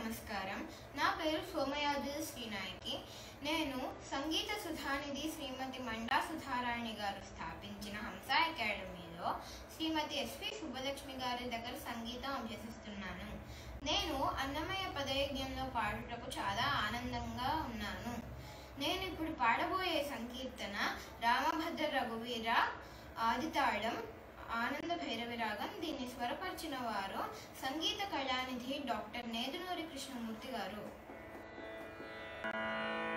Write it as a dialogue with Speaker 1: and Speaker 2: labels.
Speaker 1: నమస్కారం నా పేరు సోమయాజుల శ్రీనాయకి నేను సంగీత సుధానిధి శ్రీమతి మండా సుధారాణి గారు స్థాపించిన హంస అకాడమీలో శ్రీమతి ఎస్వి శుభలక్ష్మి గారి దగ్గర సంగీతం అభ్యసిస్తున్నాను నేను అన్నమయ్య పదయజ్ఞంలో పాడుటకు చాలా ఆనందంగా ఉన్నాను నేను ఇప్పుడు పాడబోయే సంకీర్తన రామభద్ర రఘువీర ఆదితాళం ఆనంద భైరవి రాగం దీన్ని స్వరపరిచిన వారు సంగీత కళానిధి డాక్టర్ నేదునూరి కృష్ణమూర్తి గారు